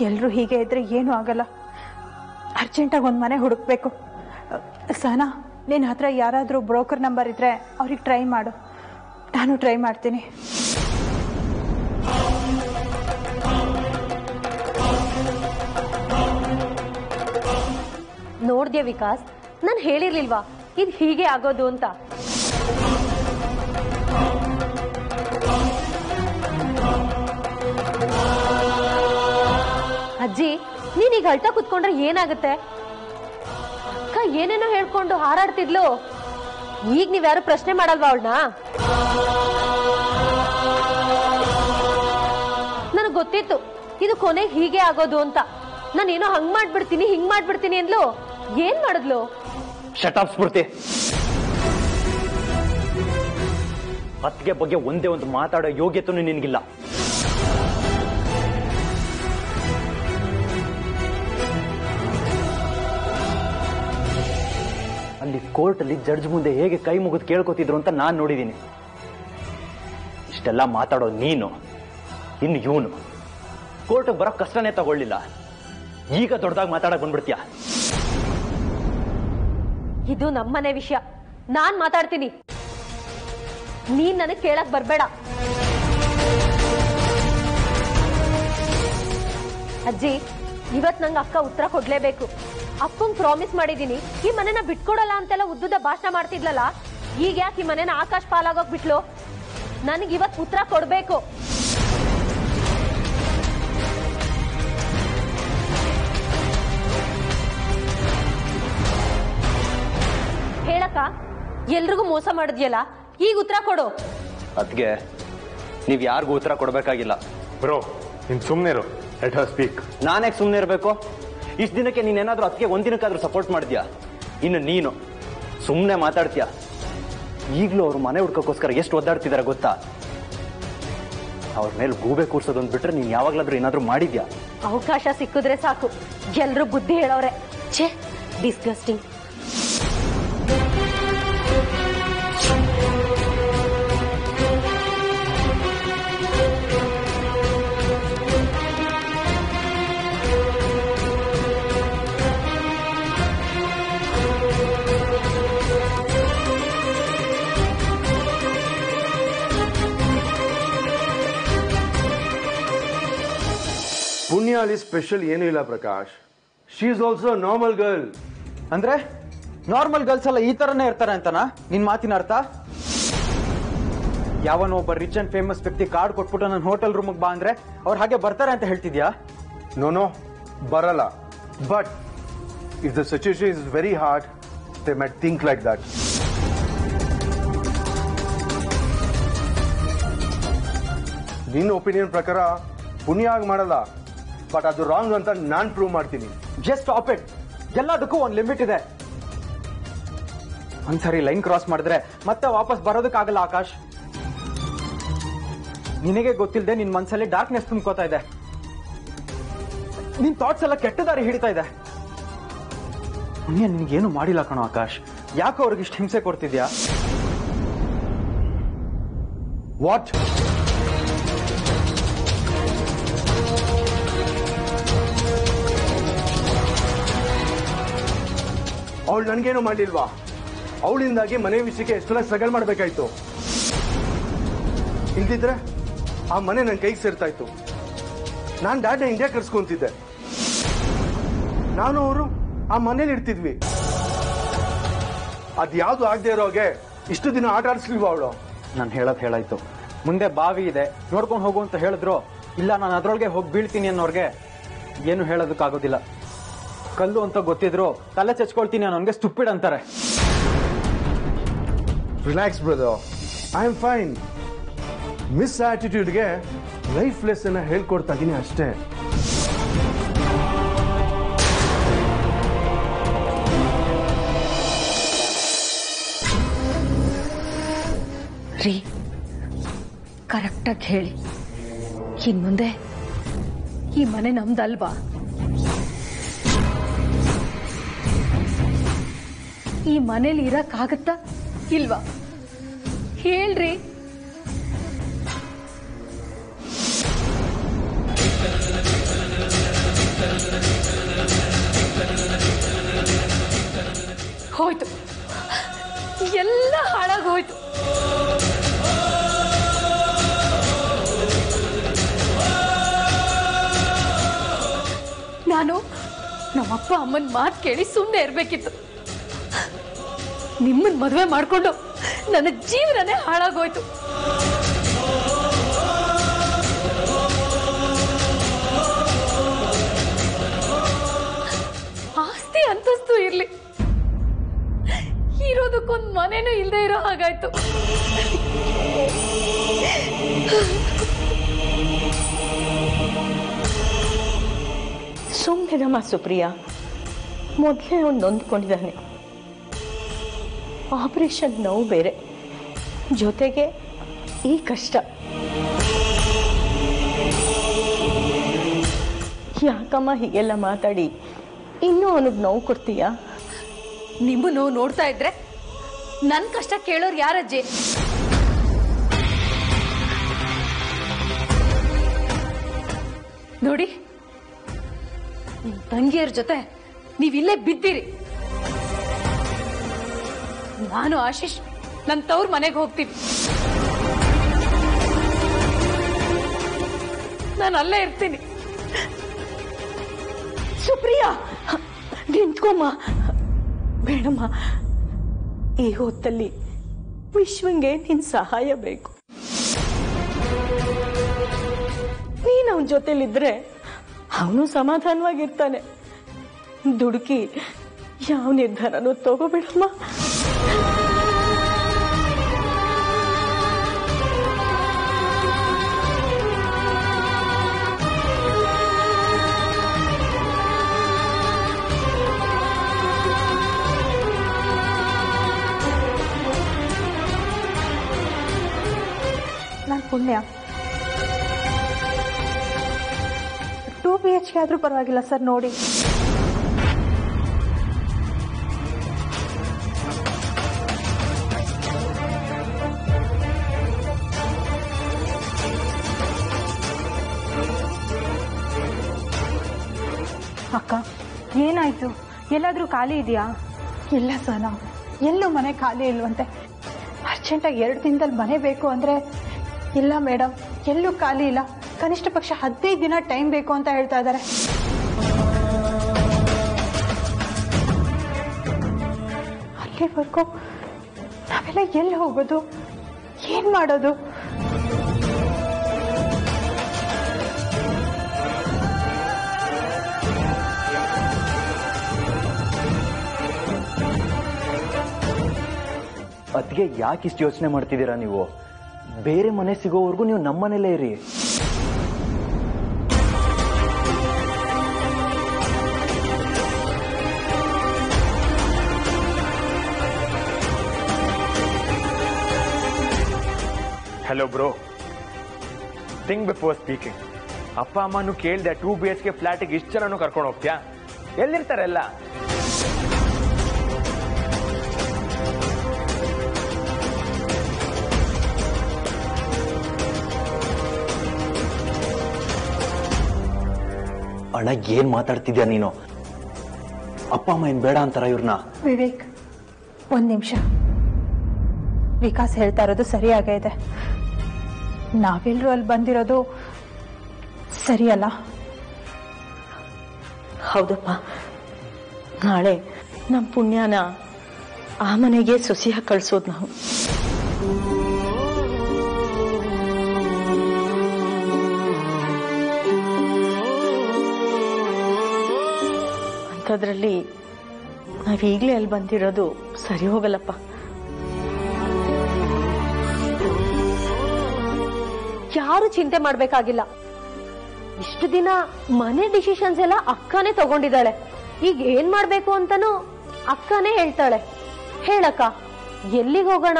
ಎಲ್ಲರೂ ಹೀಗೆ ಇದ್ರೆ ಏನೂ ಆಗಲ್ಲ ಅರ್ಜೆಂಟಾಗಿ ಒಂದು ಮನೆ ಹುಡುಕ್ಬೇಕು ಸಹನಾ ನಿನ್ನ ಹತ್ರ ಯಾರಾದರೂ ಬ್ರೋಕರ್ ನಂಬರ್ ಇದ್ದರೆ ಅವ್ರಿಗೆ ಟ್ರೈ ಮಾಡು ನಾನು ಟ್ರೈ ಮಾಡ್ತೀನಿ ನೋಡ್ದ್ಯಾ ವಿಕಾಸ್ ನಾನು ಹೇಳಿರ್ಲಿಲ್ವಾ ಇದು ಹೀಗೆ ಆಗೋದು ಅಂತ ಅಜ್ಜಿ ನೀನ್ ಈಗ ಅಳ್ತಾ ಕುತ್ಕೊಂಡ್ರೆ ಏನಾಗುತ್ತೆ ಅಕ್ಕ ಏನೇನೋ ಹೇಳ್ಕೊಂಡು ಹಾರಾಡ್ತಿದ್ಲು ಈಗ ನೀವ್ಯಾರು ಪ್ರಶ್ನೆ ಮಾಡಲ್ವಾ ಅವಳನ್ನ ನನಗೆ ಗೊತ್ತಿತ್ತು ಇದು ಕೊನೆಗೆ ಹೀಗೆ ಆಗೋದು ಅಂತ ನಾನೇನೋ ಹಂಗ್ ಮಾಡ್ಬಿಡ್ತೀನಿ ಹಿಂಗ್ ಮಾಡ್ಬಿಡ್ತೀನಿ ಅಂದ್ಲು ಏನ್ ಮಾಡಿದ್ಲು ಶಟಾಪ್ ಸ್ಫೂರ್ತಿ ಅತ್ತಿಗೆ ಬಗ್ಗೆ ಒಂದೇ ಒಂದು ಮಾತಾಡೋ ಯೋಗ್ಯತೆನೂ ನಿನಗಿಲ್ಲ ಅಲ್ಲಿ ಕೋರ್ಟಲ್ಲಿ ಜಡ್ಜ್ ಮುಂದೆ ಹೇಗೆ ಕೈ ಮುಗಿದು ಕೇಳ್ಕೊತಿದ್ರು ಅಂತ ನಾನು ನೋಡಿದ್ದೀನಿ ಇಷ್ಟೆಲ್ಲ ಮಾತಾಡೋ ನೀನು ಇನ್ನು ಇವನು ಕೋರ್ಟ್ಗೆ ಬರೋ ಕಷ್ಟನೇ ತಗೊಳ್ಳಿಲ್ಲ ಈಗ ದೊಡ್ಡದಾಗಿ ಮಾತಾಡಕ್ ಬಂದ್ಬಿಡ್ತೀಯ ಇದು ನಮ್ಮನೆ ವಿಷಯ ನಾನ್ ಮಾತಾಡ್ತೀನಿ ನೀನ್ ನನಗ್ ಕೇಳಕ್ ಬರ್ಬೇಡ ಅಜ್ಜಿ ಇವತ್ ನಂಗೆ ಅಕ್ಕ ಉತ್ತರ ಕೊಡ್ಲೇಬೇಕು ಅಪ್ಪಂಗ್ ಪ್ರಾಮಿಸ್ ಮಾಡಿದೀನಿ ಈ ಮನೆನ ಬಿಟ್ಕೊಡಲ್ಲ ಅಂತೆಲ್ಲ ಉದ್ದುದ ಭಾಷಣ ಮಾಡ್ತಿದ್ಲಲ್ಲ ಈಗ ಯಾಕೆ ಈ ಮನೆನ ಆಕಾಶ ಪಾಲಾಗೋಗ್ ಬಿಟ್ಲು ನನಗ್ ಇವತ್ ಉತ್ತರ ಕೊಡ್ಬೇಕು ಹೇಳಕ್ಕ ಎಲ್ರಿಗೂ ಮೋಸ ಮಾಡಿದ್ಯಲ್ಲ ಈಗ ಉತ್ತರ ಕೊಡು ಅದ್ಗೆ ನೀವ್ ಯಾರಿಗೂ ಉತ್ತರ ಕೊಡ್ಬೇಕಾಗಿಲ್ಲ ಬ್ರೋ ನೀನ್ ಸುಮ್ಮನಿರು ಲೆಟ್ ಹರ್ ಸ್ಪೀಕ್ ನಾನೇ ಸುಮ್ಮನೆ ಇರಬೇಕು ಇಷ್ಟು ದಿನಕ್ಕೆ ನೀನೇನಾದ್ರೂ ಅದಕ್ಕೆ ಒಂದಿನಕ್ಕಾದ್ರೂ ಸಪೋರ್ಟ್ ಮಾಡಿದ್ಯಾ ಇನ್ನು ನೀನು ಸುಮ್ಮನೆ ಮಾತಾಡ್ತೀಯ ಈಗಲೂ ಅವ್ರ ಮನೆ ಹುಡ್ಕೋಕ್ಕೋಸ್ಕರ ಎಷ್ಟು ಒದ್ದಾಡ್ತಿದಾರೆ ಗೊತ್ತಾ ಅವ್ರ ಮೇಲೆ ಗೂಬೆ ಕೂರ್ಸೋದೊಂದು ಬಿಟ್ರೆ ನೀನ್ ಯಾವಾಗ್ಲಾದ್ರೂ ಏನಾದ್ರೂ ಮಾಡಿದ್ಯಾ ಅವಕಾಶ ಸಿಕ್ಕಿದ್ರೆ ಸಾಕು ಎಲ್ರು ಬುದ್ಧಿ ಹೇಳೋರೆ ಛೇ ಡಿಸ್ಗಸ್ಟಿಂಗ್ ಪುಣ್ಯ ಅಲ್ಲಿ ಸ್ಪೆಷಲ್ ಏನೂ ಇಲ್ಲ Prakash she is also normal girl ಅಂದ್ರೆ ನಾರ್ಮಲ್ ಗರ್ಲ್ಸ್ ಎಲ್ಲ ಈ ತರನೇ ಇರ್ತಾರೆ ಅಂತನಾ ನಿನ್ ಮಾತಿನ ಅರ್ಥ ಯಾವನೋ ಒಬ್ಬ ರಿಚ್ ಅಂಡ್ ಫೇಮಸ್ ವ್ಯಕ್ತಿ ಕಾರ್ಡ್ ಕೊಟ್ಬಿಟ್ಟು ನನ್ನ ಹೋಟೆಲ್ ರೂಮಿಗೆ ಬಾ ಅಂದ್ರೆ ಅವ್ರು ಹಾಗೆ ಬರ್ತಾರೆ ಅಂತ ಹೇಳ್ತಿದ್ಯಾ ನೋ ನೋ ಬರಲ್ಲ but if the situation is very hard they might think like that ನಿನ್ನ ಒಪಿನಿಯನ್ ಪ್ರಕಾರ ಪುಣ್ಯ ಆಗಿ ಮಾಡಲ್ಲ ಬಟ್ ಅದು ರಾಂಗ್ ಅಂತ ನಾನ್ ಪ್ರೂವ್ ಮಾಡ್ತೀನಿ ಜಸ್ಟ್ ಸ್ಟಾಪ್ ಇಟ್ ಎಲ್ಲದಕ್ಕೂ ಒಂದ್ ಲಿಮಿಟ್ ಇದೆ ಒಂದ್ಸರಿ ಲೈನ್ ಕ್ರಾಸ್ ಮಾಡಿದ್ರೆ ಮತ್ತೆ ವಾಪಸ್ ಬರೋದಕ್ಕಾಗಲ್ಲ ಆಕಾಶ್ ನಿನಗೆ ಗೊತ್ತಿಲ್ಲದೆ ನಿನ್ ಮನ್ಸಲ್ಲಿ ಡಾರ್ಕ್ನೆಸ್ ತುಂಬ್ಕೋತಾ ಇದೆ ನಿನ್ ಥಾಟ್ಸ್ ಎಲ್ಲ ಕೆಟ್ಟ ದಾರಿ ಹಿಡಿತಾ ಇದೆ ಪುಣ್ಯ ನಿನ್ಗೇನು ಮಾಡಿಲ್ಲ ಕಣೋ ಆಕಾಶ್ ಯಾಕೋ ಅವ್ರಿಗೆ ಇಷ್ಟು ಹಿಂಸೆ ಕೊಡ್ತಿದ್ಯಾ ವಾಟ್ ಅವಳು ನನ್ಗೇನು ಮಾಡ್ಲಿಲ್ವಾ ಅವಳಿಂದಾಗಿ ಮನೆ ವಿಷಯಕ್ಕೆ ಎಷ್ಟೆಲ್ಲ ಸ್ಟ್ರಗಲ್ ಮಾಡ್ಬೇಕಾಯ್ತು ಇಲ್ದಿದ್ರೆ ಆ ಮನೆ ನನ್ನ ಕೈಗೆ ಸೇರ್ತಾ ಇತ್ತು ನಾನು ಡ್ಯಾಡ್ನ ಇಂಡಿಯಾ ಕರ್ಸ್ಕೊಂತಿದ್ದೆ ನಾನು ಅವರು ಆ ಮನೇಲಿ ಇರ್ತಿದ್ವಿ ಅದ್ಯಾವ್ದು ಆಗದೆ ಇರೋಗೆ ಇಷ್ಟು ದಿನ ಆಟ ಆಡಿಸ್ಲಿಲ್ವಾ ಅವಳು ನಾನು ಹೇಳೋದ್ ಹೇಳಾಯ್ತು ಮುಂದೆ ಬಾವಿ ಇದೆ ನೋಡ್ಕೊಂಡು ಹೋಗು ಅಂತ ಹೇಳಿದ್ರು ಇಲ್ಲ ನಾನು ಅದ್ರೊಳಗೆ ಹೋಗಿ ಬೀಳ್ತೀನಿ ಅನ್ನೋರ್ಗೆ ಏನು ಹೇಳೋದಕ್ಕಾಗೋದಿಲ್ಲ ಕಲ್ಲು ಅಂತ ಗೊತ್ತಿದ್ರು ತಲೆ ಚಚ್ಕೊಳ್ತೀನಿ ಅನ್ನೋನ್ಗೆ ಸ್ಟುಪಿಡ್ ಅಂತಾರೆ relax brother I am fine miss ಆಟಿಟ್ಯೂಡ್ಗೆ ಲೈಫ್ ಲೆಸನ್ ಹೇಳ್ಕೊಡ್ತಾ ಇದೀನಿ ಅಷ್ಟೇ ರೀ ಕರೆಕ್ಟಾಗಿ ಹೇಳಿ ಇನ್ ಮುಂದೆ ಈ ಮನೆ ನಮ್ದಲ್ವಾ ಈ ಮನೇಲಿ ಇರಕ್ಕಾಗತ್ತಾ ಇಲ್ವಾ ಹೇಳ್ರಿ ಹೋಯ್ತು ಎಲ್ಲ ಹಾಳಾಗೋಯ್ತು ನಾನು ನಮ್ಮಪ್ಪ ಅಮ್ಮನ ಮಾತು ಕೇಳಿ ಸುಮ್ಮನೆ ಇರಬೇಕಿತ್ತು ನಿಮ್ಮನ್ನ ಮದುವೆ ಮಾಡ್ಕೊಂಡು ನನ್ನ ಜೀವನನೇ ಹಾಳಾಗೋಯ್ತು ಆಸ್ತಿ ಅಂತಸ್ತು ಇರ್ಲಿ ಇರೋದಕ್ಕೊಂದು ಮನೇನೂ ಇಲ್ಲದೆ ಇರೋ ಹಾಗಾಯ್ತು ಸುಮ್ಮನಿರಮ್ಮ ಸುಪ್ರಿಯಾ ಮೊದಲೇ ಅವ್ನು ನೊಂದ್ಕೊಂಡಿದ್ದಾನೆ ಆಪರೇಷನ್ ನೋವು ಬೇರೆ ಜೊತೆಗೆ ಈ ಕಷ್ಟ ಯಾಕಮ್ಮ ಹೀಗೆಲ್ಲ ಮಾತಾಡಿ ಇನ್ನೂ ಅವನಿಗೆ ನೋವು ಕೊಡ್ತೀಯಾ ನಿಮ್ಮನ್ನು ನೋಡ್ತಾ ಇದ್ರೆ ನನ್ ಕಷ್ಟ ಕೇಳೋರು ಯಾರಜ್ಜಿ ನೋಡಿ ನಿಮ್ ತಂಗಿಯರ ಜೊತೆ ನೀವಿಲ್ಲೇ ಬಿದ್ದೀರಿ ನಾನು ಆಶೀಶ್ ನನ್ ತವ್ರ ಮನೆಗೆ ಹೋಗ್ತೀವಿ ನಾನು ಅಲ್ಲೇ ಇರ್ತೀನಿ ಸುಪ್ರಿಯಾ ನಿಂತ್ಕೊಮ್ಮ ಬೇಡಮ್ಮ ಈ ಹೊತ್ತಲ್ಲಿ ವಿಶ್ವಂಗೆ ನಿನ್ ಸಹಾಯ ಬೇಕು ನೀನ್ ಅವನ ಜೊತೆಲಿದ್ರೆ ಅವನು ಸಮಾಧಾನವಾಗಿರ್ತಾನೆ ದುಡುಕಿ ಯಾವ ನಿರ್ಧಾರನೂ ತಗೋಬೇಡಮ್ಮ ನಾನು ಪುಣ್ಯ ಟೂ ಬಿ ಎಚ್ ಕೆ ಆದರೂ ಪರವಾಗಿಲ್ಲ ಸರ್ ನೋಡಿ ಅಕ್ಕ ಏನಾಯ್ತು ಎಲ್ಲಾದ್ರೂ ಖಾಲಿ ಇದೆಯಾ ಇಲ್ಲ ಸನ ಎಲ್ಲೂ ಮನೆ ಖಾಲಿ ಇಲ್ವಂತೆ ಅರ್ಜೆಂಟಾಗಿ ಎರಡು ದಿನದಲ್ಲಿ ಮನೆ ಬೇಕು ಅಂದ್ರೆ ಇಲ್ಲ ಮೇಡಮ್ ಎಲ್ಲೂ ಖಾಲಿ ಇಲ್ಲ ಕನಿಷ್ಠ ಪಕ್ಷ ಹದಿನೈದು ದಿನ ಟೈಮ್ ಬೇಕು ಅಂತ ಹೇಳ್ತಾ ಇದ್ದಾರೆ ಅಲ್ಲಿವರೆಗೂ ನಾವೆಲ್ಲ ಎಲ್ಲಿ ಹೋಗೋದು ಏನ್ ಮಾಡೋದು ಅದಕ್ಕೆ ಯಾಕೆ ಇಷ್ಟು ಯೋಚನೆ ಮಾಡ್ತಿದ್ದೀರಾ ನೀವು ಬೇರೆ ಮನೆ ಸಿಗೋವರೆಗೂ ನೀವು ನಮ್ಮನೇಲೇ ಇರಿ hello bro think before speaking ಅಪ್ಪ ಅಮ್ಮನು ಕೇಳ್ದೆ ಟೂ ಬಿ ಎಚ್ ಕೆ ಫ್ಲಾಟಿಗೆ ಇಷ್ಟು ಜನನು ಕರ್ಕೊಂಡು ಹೋಗ್ತೀಯಾ ಎಲ್ಲಿರ್ತಾರೆಲ್ಲ ಅಣ್ಣ ಏನ್ ಮಾತಾಡ್ತಿದ್ಯಾ ನೀನು ಅಪ್ಪ ಅಮ್ಮ ಏನ್ ಬೇಡ ಅಂತಾರ ಇವ್ರನ್ನ ವಿವೇಕ್ ಒಂದ್ ನಿಮಿಷ ವಿಕಾಸ್ ಹೇಳ್ತಾ ಇರೋದು ಸರಿಯಾಗೇ ಇದೆ ನಾವೆಲ್ಲರೂ ಅಲ್ಲಿ ಬಂದಿರೋದು ಸರಿಯಲ್ಲ ಹೌದಪ್ಪ ನಾಳೆ ನಮ್ಮ ಪುಣ್ಯನ ಆ ಮನೆಗೆ ಸೊಸೆಯಾಗಿ ಕಳ್ಸೋದು ನಾವು ಅಂಥದ್ರಲ್ಲಿ ನಾವೀಗಲೇ ಅಲ್ಲಿ ಬಂದಿರೋದು ಸರಿ ಹೋಗಲ್ಲಪ್ಪ ಯಾರು ಚಿಂತೆ ಮಾಡ್ಬೇಕಾಗಿಲ್ಲ ಇಷ್ಟು ದಿನ ಮನೆ ಡಿಸಿಷನ್ಸ್ ಎಲ್ಲ ಅಕ್ಕನೇ ತಗೊಂಡಿದ್ದಾಳೆ ಈಗ ಏನ್ ಮಾಡ್ಬೇಕು ಅಂತಾನು ಅಕ್ಕನೇ ಹೇಳ್ತಾಳೆ ಹೇಳಕ್ಕ ಎಲ್ಲಿಗೆ ಹೋಗೋಣ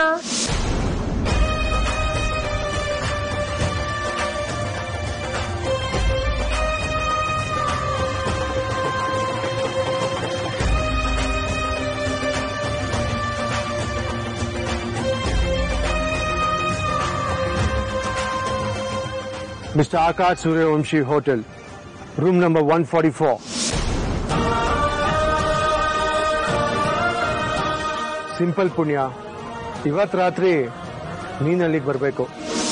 Mr. Akash Suryavamshi Hotel, room number 144. Simple ಪುಣ್ಯ ಇವತ್ತು ರಾತ್ರಿ ನೀನ್ ಅಲ್ಲಿಗೆ ಬರಬೇಕು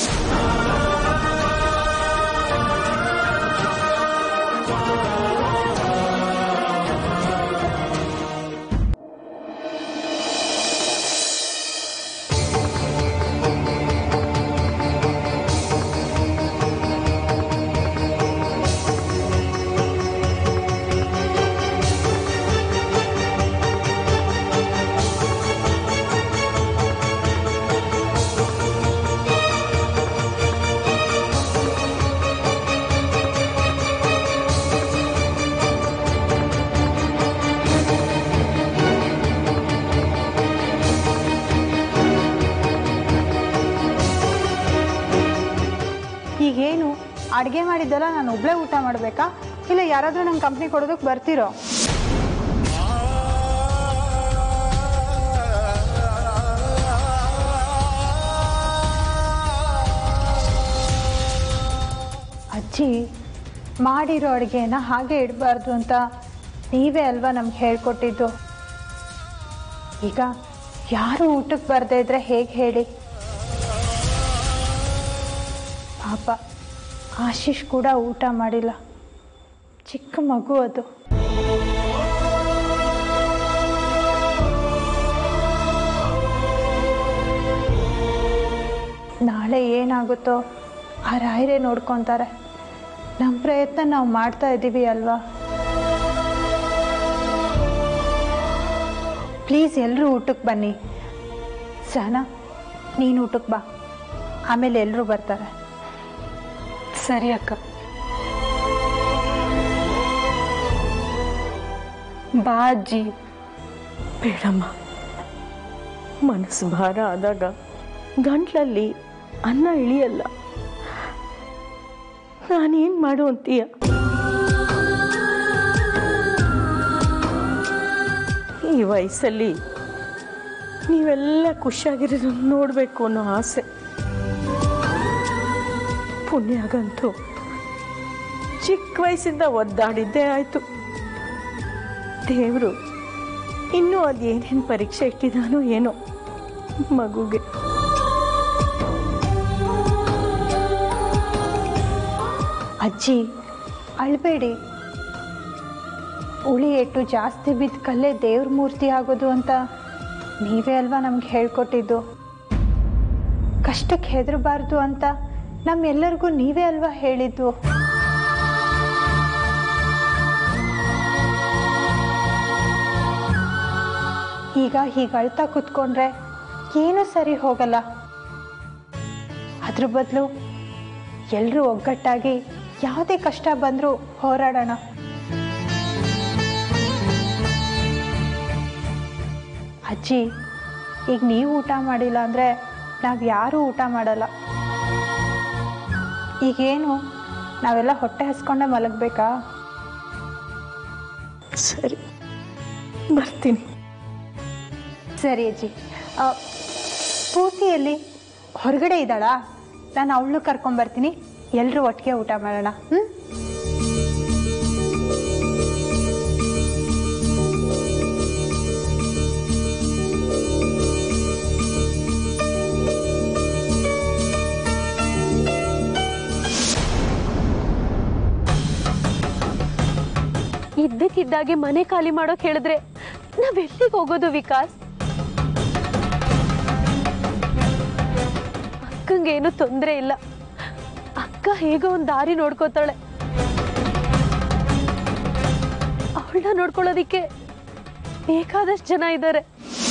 ಈಗೇನು ಅಡುಗೆ ಮಾಡಿದ್ದೆಲ್ಲ ನಾನು ಒಬ್ಳೇ ಊಟ ಮಾಡಬೇಕಾ ಇಲ್ಲ ಯಾರಾದರೂ ನಮ್ಮ ಕಂಪ್ನಿ ಕೊಡೋದಕ್ಕೆ ಬರ್ತಿರೋ ಅಜ್ಜಿ ಮಾಡಿರೋ ಅಡುಗೆನ ಹಾಗೆ ಇಡಬಾರ್ದು ಅಂತ ನೀವೇ ಅಲ್ವಾ ನಮ್ಗೆ ಹೇಳ್ಕೊಟ್ಟಿದ್ದು ಈಗ ಯಾರು ಊಟಕ್ಕೆ ಬರದೇ ಇದ್ರೆ ಹೇಗೆ ಹೇಳಿ ಪಾಪ ಆಶೀಶ್ ಕೂಡ ಊಟ ಮಾಡಿಲ್ಲ ಚಿಕ್ಕ ಮಗು ಅದು ನಾಳೆ ಏನಾಗುತ್ತೋ ಆ ರಾಯರೇ ನೋಡ್ಕೊತಾರೆ ನಮ್ಮ ಪ್ರಯತ್ನ ನಾವು ಮಾಡ್ತಾ ಇದ್ದೀವಿ ಅಲ್ವಾ ಪ್ಲೀಸ್ ಎಲ್ಲರೂ ಊಟಕ್ಕೆ ಬನ್ನಿ ಸಹನಾ ನೀನು ಊಟಕ್ಕೆ ಬಾ ಆಮೇಲೆ ಎಲ್ಲರೂ ಬರ್ತಾರೆ ಸರಿ ಅಕ್ಕ ಬಾ ಅಜ್ಜಿ ಬೇಡಮ್ಮ ಮನಸ್ಸು ಭಾರ ಆದಾಗ ಗಂಟ್ಲಲ್ಲಿ ಅನ್ನ ಇಳಿಯಲ್ಲ ನಾನೇನು ಮಾಡು ಅಂತೀಯ ಈ ವಯಸ್ಸಲ್ಲಿ ನೀವೆಲ್ಲ ಖುಷಿಯಾಗಿರೋದನ್ನ ನೋಡಬೇಕು ಅನ್ನೋ ಆಸೆ ಪುಣ್ಯಾಗಂತೂ ಚಿಕ್ಕ ವಯಸ್ಸಿಂದ ಒದ್ದಾಡಿದ್ದೇ ಆಯಿತು ದೇವರು ಇನ್ನೂ ಅದೇನೇನು ಪರೀಕ್ಷೆ ಇಟ್ಟಿದಾನೋ ಏನೋ ಮಗುಗೆ ಅಜ್ಜಿ ಅಳ್ಬೇಡಿ ಉಳಿ ಏಟು ಜಾಸ್ತಿ ಬಿದ್ದ ಕಲ್ಲೇ ದೇವ್ರ ಮೂರ್ತಿ ಆಗೋದು ಅಂತ ನೀವೇ ಅಲ್ವಾ ನಮ್ಗೆ ಹೇಳ್ಕೊಟ್ಟಿದ್ದು ಕಷ್ಟಕ್ಕೆ ಹೆದರಬಾರ್ದು ಅಂತ ನಮ್ಮೆಲ್ಲರಿಗೂ ನೀವೇ ಅಲ್ವಾ ಹೇಳಿದ್ದು ಈಗ ಹೀಗೆ ಅಳ್ತಾ ಕೂತ್ಕೊಂಡ್ರೆ ಏನೂ ಸರಿ ಹೋಗಲ್ಲ ಅದ್ರ ಬದಲು ಎಲ್ಲರೂ ಒಗ್ಗಟ್ಟಾಗಿ ಯಾವುದೇ ಕಷ್ಟ ಬಂದರೂ ಹೋರಾಡೋಣ ಅಜ್ಜಿ ಈಗ ನೀವು ಊಟ ಮಾಡಿಲ್ಲ ಅಂದರೆ ನಾವು ಯಾರೂ ಊಟ ಮಾಡಲ್ಲ ಈಗೇನು ನಾವೆಲ್ಲ ಹೊಟ್ಟೆ ಹಸ್ಕೊಂಡೇ ಮಲಗಬೇಕಾ ಸರಿ ಬರ್ತೀನಿ ಸರಿ ಅಜ್ಜಿ ಆ, ಪೂರ್ತಿಯಲ್ಲಿ ಹೊರಗಡೆ ಇದ್ದಾಳಾ ನಾನು ಅವಳನ್ನು ಕರ್ಕೊಂಬರ್ತೀನಿ ಎಲ್ಲರೂ ಒಟ್ಟಿಗೆ ಊಟ ಮಾಡೋಣ ಹ್ಞೂ ಇದ್ದಕ್ಕಿದ್ದಾಗೆ ಮನೆ ಖಾಲಿ ಮಾಡೋಕ್ ಹೇಳಿದ್ರೆ ನಾವೆಲ್ಲಿಗೆ ಹೋಗೋದು ವಿಕಾಸ್ ಅಕ್ಕಂಗೇನು ತೊಂದರೆ ಇಲ್ಲ ಅಕ್ಕ ಹೇಗೋ ಒಂದು ದಾರಿ ನೋಡ್ಕೋತಾಳೆ ಅವಳನ್ನ ನೋಡ್ಕೊಳ್ಳೋದಿಕ್ಕೆ ಬೇಕಾದಷ್ಟು ಜನ ಇದ್ದಾರೆ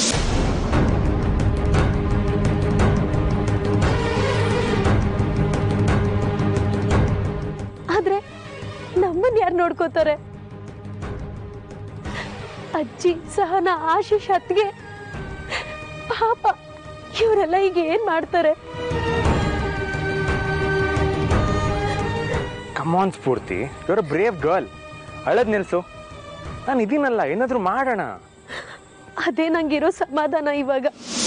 ಆದ್ರೆ ನಮ್ಮನ್ನ ಯಾರು ನೋಡ್ಕೋತಾರೆ ಅಜ್ಜಿ ಸಹನ ಆಶೀಶ್ ಅತ್ಗೆ ಪಾಪ ಇವರೆಲ್ಲ ಈಗ ಏನ್ ಮಾಡ್ತಾರೆ ಕಮಾನ್ ಸ್ಫೂರ್ತಿ ಇವರ ಬ್ರೇವ್ ಗರ್ಲ್ ಅಳದ್ ನಿಲ್ಸು ನಾನು ಇದೀನಲ್ಲ ಏನಾದ್ರೂ ಮಾಡೋಣ ಅದೇ ನಂಗಿರೋ ಸಮಾಧಾನ ಇವಾಗ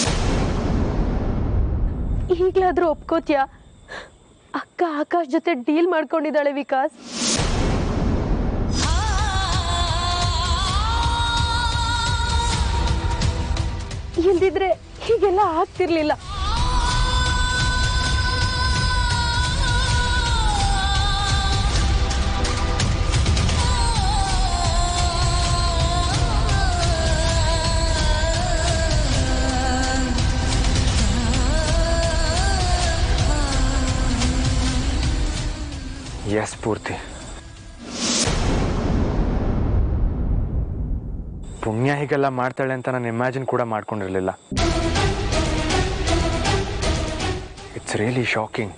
ಈಗ್ಲಾದ್ರೂ ಒಪ್ಕೋತ್ಯಾ ಅಕ್ಕ ಆಕಾಶ್ ಜೊತೆ ಡೀಲ್ ಮಾಡ್ಕೊಂಡಿದ್ದಾಳೆ ವಿಕಾಸ್ ಇಲ್ದಿದ್ರೆ ಹೀಗೆಲ್ಲ ಆಗ್ತಿರ್ಲಿಲ್ಲ ಎಸ್ ಪೂರ್ತಿ ಪುಣ್ಯ ಹೀಗೆಲ್ಲ ಮಾಡ್ತಾಳೆ ಅಂತ ನಾನು ಇಮ್ಯಾಜಿನ್ ಕೂಡ ಮಾಡ್ಕೊಂಡಿರಲಿಲ್ಲ ಇಟ್ಸ್ ರಿಯಲಿ ಶಾಕಿಂಗ್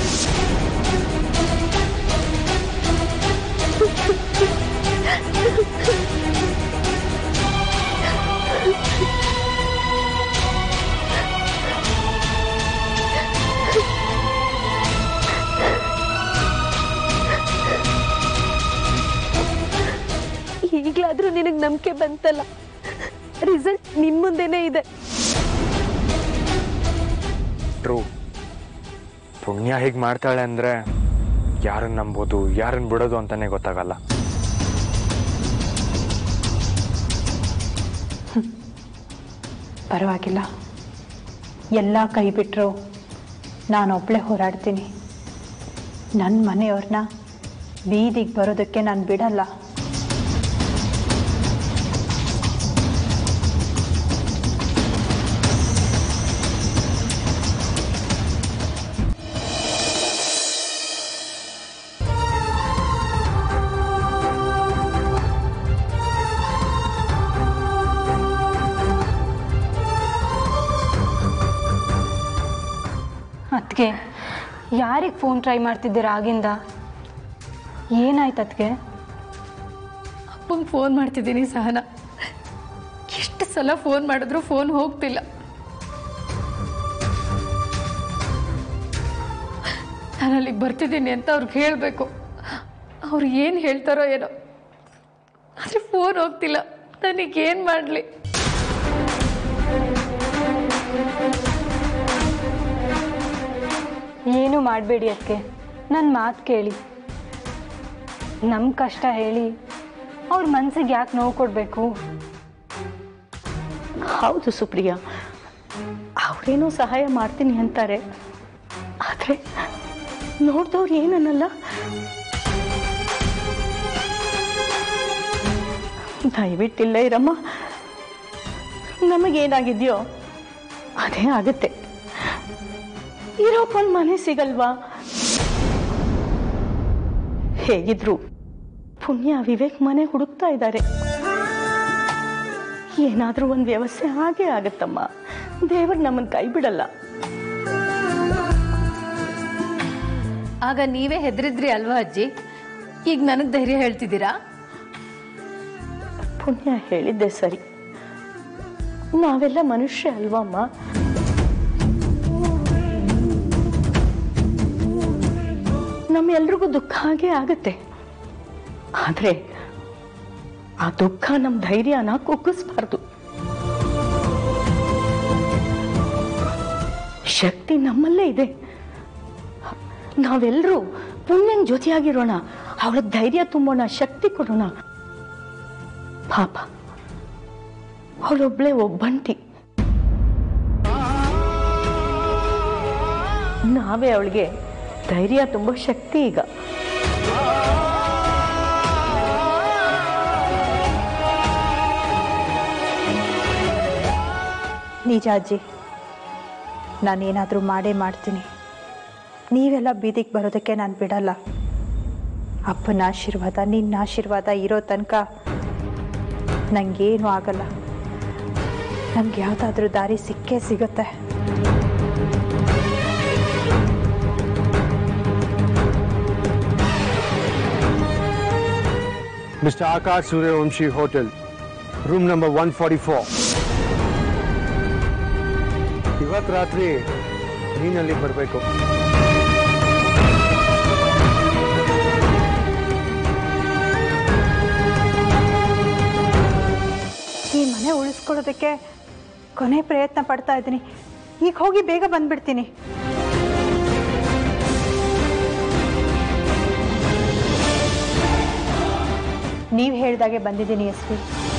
ಈಗಲಾದ್ರೂ ನಿನಗೆ ನಂಬಿಕೆ ಬಂತಲ್ಲ ರಿಸಲ್ಟ್ ನಿಮ್ ಮುಂದೆನೇ ಇದೆ ಟ್ರೂ ಪುಣ್ಯ ಹೀಗೆ ಮಾಡ್ತಾಳೆ ಅಂದರೆ ಯಾರನ್ನ ನಂಬೋದು ಯಾರನ್ನ ಬಿಡೋದು ಅಂತಾನೆ ಗೊತ್ತಾಗಲ್ಲ ಪರವಾಗಿಲ್ಲ ಎಲ್ಲ ಕೈ ಬಿಟ್ಟರು ನಾನೊಬ್ಬಳೇ ಹೋರಾಡ್ತೀನಿ ನನ್ನ ಮನೆಯವ್ರನ್ನ ಬೀದಿಗೆ ಬರೋದಕ್ಕೆ ನಾನು ಬಿಡಲ್ಲ ಅದಕ್ಕೆ ಯಾರಿಗೆ ಫೋನ್ ಟ್ರೈ ಮಾಡ್ತಿದ್ದೀರಾ ಆಗಿಂದ ಏನಾಯ್ತು ಅದಕ್ಕೆ ಅಪ್ಪಂಗೆ ಫೋನ್ ಮಾಡ್ತಿದ್ದೀನಿ ಸಹನ ಎಷ್ಟು ಸಲ ಫೋನ್ ಮಾಡಿದ್ರು ಫೋನ್ ಹೋಗ್ತಿಲ್ಲ ನಾನು ಅಲ್ಲಿಗೆ ಬರ್ತಿದ್ದೀನಿ ಅಂತ ಅವ್ರಿಗೆ ಹೇಳಬೇಕು ಅವ್ರು ಏನು ಹೇಳ್ತಾರೋ ಏನೋ ಆದರೆ ಫೋನ್ ಹೋಗ್ತಿಲ್ಲ ನನಗೇನು ಮಾಡಲಿ ಏನು ಮಾಡಬೇಡಿ ಅದಕ್ಕೆ ನನ್ನ ಮಾತು ಕೇಳಿ ನಮ್ಮ ಕಷ್ಟ ಹೇಳಿ ಅವ್ರ ಮನ್ಸಿಗೆ ಯಾಕೆ ನೋವು ಕೊಡಬೇಕು ಹೌದು ಸುಪ್ರಿಯಾ ಅವರೇನೋ ಸಹಾಯ ಮಾಡ್ತೀನಿ ಅಂತಾರೆ ಆದರೆ ನೋಡ್ದವ್ರು ಏನನ್ನಲ್ಲ ದಯವಿಟ್ಟಿಲ್ಲ ಇರಮ್ಮ ನಮಗೇನಾಗಿದೆಯೋ ಅದೇ ಆಗುತ್ತೆ ಇರೋಕೊಂದು ಮನೆ ಸಿಗಲ್ವಾ ಹೇಗಿದ್ರು ಪುಣ್ಯ ವಿವೇಕ್ ಮನೆ ಹುಡುಕ್ತಾ ಇದ್ದಾರೆ ಏನಾದರೂ ಒಂದು ವ್ಯವಸ್ಥೆ ಹಾಗೇ ಆಗತ್ತಮ್ಮ ದೇವರು ನಮ್ಮನ್ನು ಕೈ ಬಿಡಲ್ಲ ಆಗ ನೀವೇ ಹೆದರಿದ್ರಿ ಅಲ್ವಾ ಅಜ್ಜಿ ಈಗ ನನಗೆ ಧೈರ್ಯ ಹೇಳ್ತಿದ್ದೀರಾ ಪುಣ್ಯ ಹೇಳಿದ್ದೆ ಸರಿ ನಾವೆಲ್ಲ ಮನುಷ್ಯ ಅಲ್ವಮ್ಮ ನಮ್ಮೆಲ್ರಿಗೂ ದುಃಖ ಹಾಗೇ ಆಗತ್ತೆ ಆದ್ರೆ ಆ ದುಃಖ ನಮ್ಮ ಧೈರ್ಯನ ಕುಗ್ಗಿಸ್ಬಾರ್ದು ಶಕ್ತಿ ನಮ್ಮಲ್ಲೇ ಇದೆ ನಾವೆಲ್ಲರೂ ಪುಣ್ಯನ್ ಜೊತೆಯಾಗಿರೋಣ ಅವಳಿಗೆ ಧೈರ್ಯ ತುಂಬೋಣ ಶಕ್ತಿ ಕೊಡೋಣ ಪಾಪ ಅವಳೊಬ್ಳೆ ಒಬ್ಬಂಟಿ ನಾವೇ ಅವಳಿಗೆ ಧೈರ್ಯ ತುಂಬೋ ಶಕ್ತಿ ಈಗ ನಿಜ ಅಜ್ಜಿ ನಾನೇನಾದರೂ ಮಾಡೇ ಮಾಡ್ತೀನಿ ನೀವೆಲ್ಲ ಬೀದಿಗೆ ಬರೋದಕ್ಕೆ ನಾನು ಬಿಡಲ್ಲ ಅಪ್ಪನ ಆಶೀರ್ವಾದ ನಿನ್ನ ಆಶೀರ್ವಾದ ಇರೋ ತನಕ ನನಗೇನು ಆಗಲ್ಲ ನಮ್ಗೆ ಯಾವುದಾದ್ರೂ ದಾರಿ ಸಿಕ್ಕೇ ಸಿಗುತ್ತೆ Mr. Akash Suryavamshi Hotel, room number 144. ಇವತ್ತು ರಾತ್ರಿ ನೀನಲ್ಲಿ ಬರಬೇಕು ಈ ಮನೆ ಉಳಿಸ್ಕೊಳ್ಳೋದಕ್ಕೆ ಕೊನೆ ಪ್ರಯತ್ನ ಪಡ್ತಾ ಇದ್ದೀನಿ ಈಗ ಹೋಗಿ ಬೇಗ ಬಂದ್ಬಿಡ್ತೀನಿ ನೀವು ಹೇಳ್ದಾಗೆ ಬಂದಿದ್ದೀನಿ ಎಸ್ ಪಿ